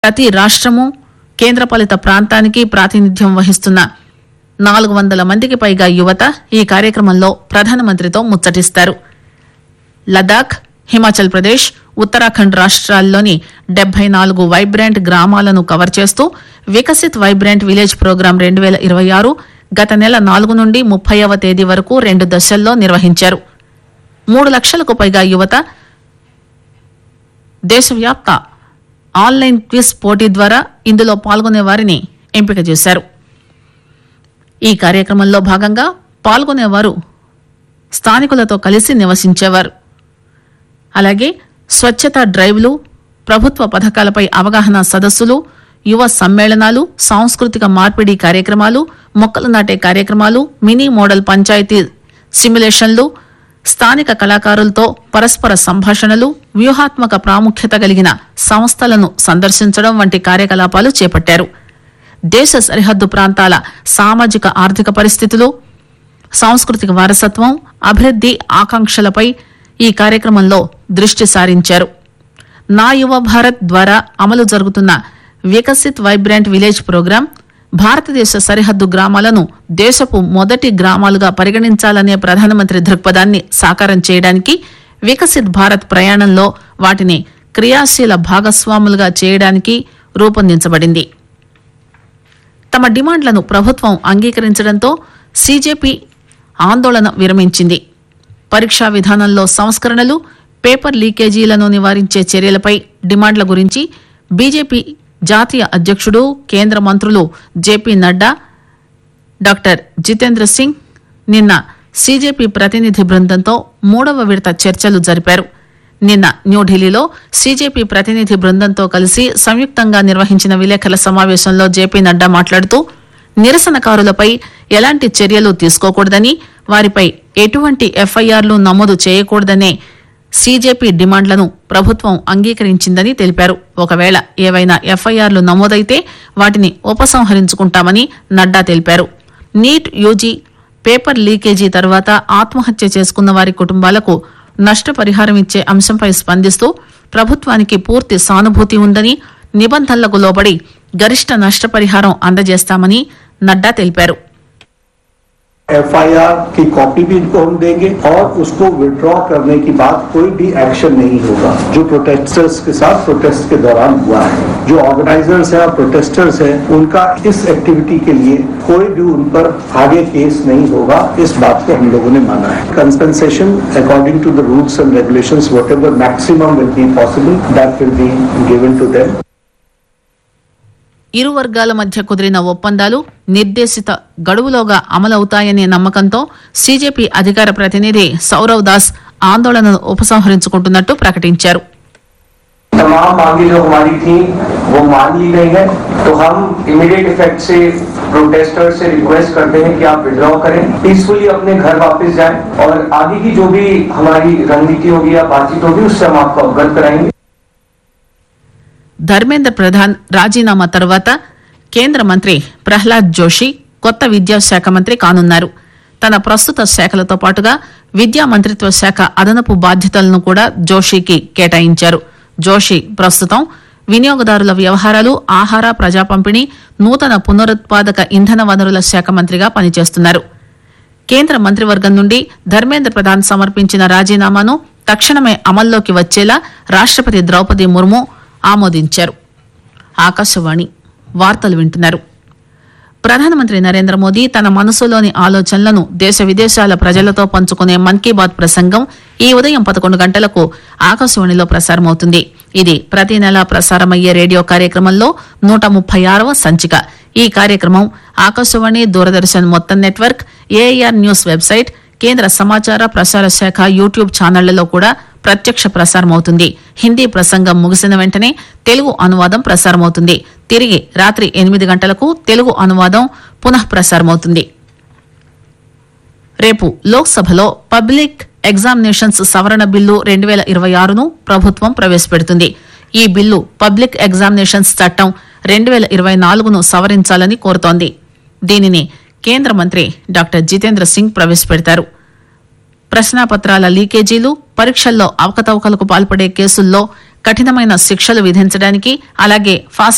ప్రతి రాష్ట్రము కేంద్రపాలిత ప్రాంతానికి ప్రాతినిధ్యం వహిస్తున్న నాలుగు వందల మందికి పైగా యువత ఈ కార్యక్రమంలో ప్రధానమంత్రితో ముచ్చటిస్తారు లదాఖ్ హిమాచల్ ప్రదేశ్ ఉత్తరాఖండ్ రాష్ట్రాల్లోని డెబ్బై నాలుగు వైబ్రాంట్ గ్రామాలను కవర్ చేస్తూ వికసిత్ వైబ్రాంట్ విలేజ్ ప్రోగ్రాం రెండు వేల ఇరవై ఆరు గత నెల నాలుగు నుండి ముప్పైవ తేదీ వరకు రెండు దశల్లో నిర్వహించారు మూడు లక్షలకు పైగా యువత దేశవ్యాప్త ఆన్లైన్ క్విజ్ పోటీ ద్వారా ఇందులో పాల్గొనే వారిని ఎంపిక చేశారు ఈ కార్యక్రమంలో భాగంగా పాల్గొనేవారు స్థానికులతో కలిసి నివసించేవారు అలాగే స్వచ్ఛతా డ్రైవ్లు ప్రభుత్వ పథకాలపై అవగాహన సదస్సులు యువ సమ్మేళనాలు సాంస్కృతిక మార్పిడి కార్యక్రమాలు మొక్కలు నాటే కార్యక్రమాలు మినీ మోడల్ పంచాయతీ సిమ్యులేషన్లు స్థానిక కళాకారులతో పరస్పర సంభాషణలు వ్యూహాత్మక ప్రాముఖ్యత కలిగిన సంస్థలను సందర్శించడం వంటి కార్యకలాపాలు చేపట్టారు దేశ సరిహద్దు ప్రాంతాల సామాజిక ఆర్థిక పరిస్థితులు సాంస్కృతిక వారసత్వం అభివృద్ది ఆకాంక్షలపై ఈ కార్యక్రమంలో దృష్టి సారించారు నా యువ భారత్ ద్వారా అమలు జరుగుతున్న వికసిత్ వైబ్రాంట్ విలేజ్ ప్రోగ్రాం భారతదేశ సరిహద్దు గ్రామాలను దేశపు మొదటి గ్రామాలుగా పరిగణించాలనే ప్రధానమంత్రి దృక్పథాన్ని సాకారం చేయడానికి వికసిత్ భారత్ ప్రయాణంలో వాటిని క్రియాశీల భాగస్వాములుగా చేయడానికి రూపొందించబడింది తమ డిమాండ్లను ప్రభుత్వం అంగీకరించడంతో సీజేపీ ఆందోళన విరమించింది పరీక్షా విధానంలో సంస్కరణలు పేపర్ లీకేజీలను నివారించే చర్యలపై డిమాండ్ల గురించి బీజేపీ జాతీయ అధ్యక్షుడు కేంద్ర మంత్రులు జేపీ నడ్డా డాక్టర్ జితేంద్ర సింగ్ నిన్న సీజేపీ ప్రతినిధి బృందంతో మూడవ విడత చర్చలు జరిపారు నిన్న న్యూఢిల్లీలో సీజేపీ ప్రతినిధి బృందంతో కలిసి సంయుక్తంగా నిర్వహించిన విలేకరుల సమావేశంలో జేపీ నడ్డా మాట్లాడుతూ నిరసనకారులపై ఎలాంటి చర్యలు తీసుకోకూడదని వారిపై ఎటువంటి ఎఫ్ఐఆర్లు నమోదు చేయకూడదనే సీజేపీ డిమాండ్లను ప్రభుత్వం అంగీకరించిందని తెలిపారు ఒకవేళ ఏవైనా ఎఫ్ఐఆర్లు నమోదైతే వాటిని ఉపసంహరించుకుంటామని నడ్డా తెలిపారు నీట్ యూజీ పేపర్ లీకేజీ తర్వాత ఆత్మహత్య చేసుకున్న వారి కుటుంబాలకు నష్టపరిహారం ఇచ్చే అంశంపై స్పందిస్తూ ప్రభుత్వానికి పూర్తి సానుభూతి ఉందని నిబంధనలకు లోబడి గరిష్ట నష్టపరిహారం అందజేస్తామని నడ్డా తెలిపారు एफआईआर की कॉपी भी इनको हम देंगे और उसको विड्रॉ करने की बात कोई भी एक्शन नहीं होगा जो प्रोटेस्टर्स के साथ प्रोटेस्ट के दौरान हुआ है जो ऑर्गेनाइजर्स हैं और प्रोटेस्टर्स हैं उनका इस एक्टिविटी के लिए कोई भी उन पर आगे केस नहीं होगा इस बात को हम लोगों ने माना है concession according to the rules and regulations whatever maximum will be possible that will be given to them ఇరు వర్గాల మధ్య కుదిరిన ఒప్పందాలు నిర్దేశిత గడువులోగా అమలవుతాయనే నమ్మకంతో సీజేపీ అధికార ప్రతినిధి సౌరవ్ దాస్ ఆందోళనను ఉపసంహరించుకుంటున్నట్టు ప్రకటించారు तमाम मांगे जो हमारी थी वो मान ली गई है तो हम इमीडिएट इफेक्ट से प्रोटेस्टर से रिक्वेस्ट करते हैं कि आप विड्रॉ करें पीसफुली अपने घर वापस जाएं और आगे की जो भी हमारी रणनीति होगी या बातचीत होगी उससे हम आपको अवगत कराएंगे ధర్మేంద్ర ప్రధాన్ రాజీనామా తర్వాత కేంద్ర మంత్రి ప్రహ్లాద్ జోషి కొత్త విద్యాశాఖ మంత్రి కానున్నారు తన ప్రస్తుత శాఖలతో పాటుగా విద్యా మంత్రిత్వ శాఖ అదనపు బాధ్యతలను కూడా జోషికి కేటాయించారు జోషి ప్రస్తుతం వినియోగదారుల వ్యవహారాలు ఆహార ప్రజా పంపిణీ నూతన పునరుత్పాదక ఇంధన వనరుల శాఖ మంత్రిగా పనిచేస్తున్నారు కేంద్ర మంత్రివర్గం నుండి ధర్మేంద్ర ప్రధాన్ సమర్పించిన రాజీనామాను తక్షణమే అమల్లోకి వచ్చేలా రాష్టపతి ద్రౌపది ముర్ము ఆమోదించారు ఆకాశవాణి వార్తలు వింటున్నారు ప్రధానమంత్రి నరేంద్ర మోదీ తన మనసులోని ఆలోచనలను దేశ విదేశాల ప్రజలతో పంచుకునే మన్ కీ బాత్ ప్రసంగం ఈ ఉదయం పదకొండు గంటలకు ఆకాశవాణిలో ప్రసారమవుతుంది ఇది ప్రతి నెలా ప్రసారమయ్యే రేడియో కార్యక్రమంలో నూట ముప్పై ఆరవ సంచిక ఈ కార్యక్రమం ఆకాశవాణి దూరదర్శన్ మొత్తం నెట్వర్క్ ఏఐఆర్ న్యూస్ వెబ్సైట్ కేంద్ర సమాచార ప్రసార శాఖ యూట్యూబ్ ఛానళ్లలో కూడా ప్రత్యక్ష ప్రసారమవుతుంది హిందీ ప్రసంగం ముగిసిన వెంటనే తెలుగు అనువాదం ప్రసారమవుతుంది తిరిగి రాత్రి ఎనిమిది గంటలకు తెలుగు అనువాదం పునః ప్రసారమవుతుంది రేపు లోక్సభలో పబ్లిక్ ఎగ్జామినేషన్స్ సవరణ బిల్లు రెండు వేల ఇరవై ఆరును ప్రభుత్వం ప్రవేశపెడుతుంది ఈ బిల్లు పబ్లిక్ ఎగ్జామినేషన్స్ చట్టం రెండు వేల ఇరవై నాలుగును సవరించాలని కోరుతోంది దీనిని కేంద్ర మంత్రి డాక్టర్ జితేంద్ర సింగ్ ప్రవేశపెడతారు ప్రశ్నాపత్రాల లీకేజీలు పరీక్షల్లో అవకతవకలకు పాల్పడే కేసుల్లో కఠినమైన శిక్షలు విధించడానికి అలాగే ఫాస్ట్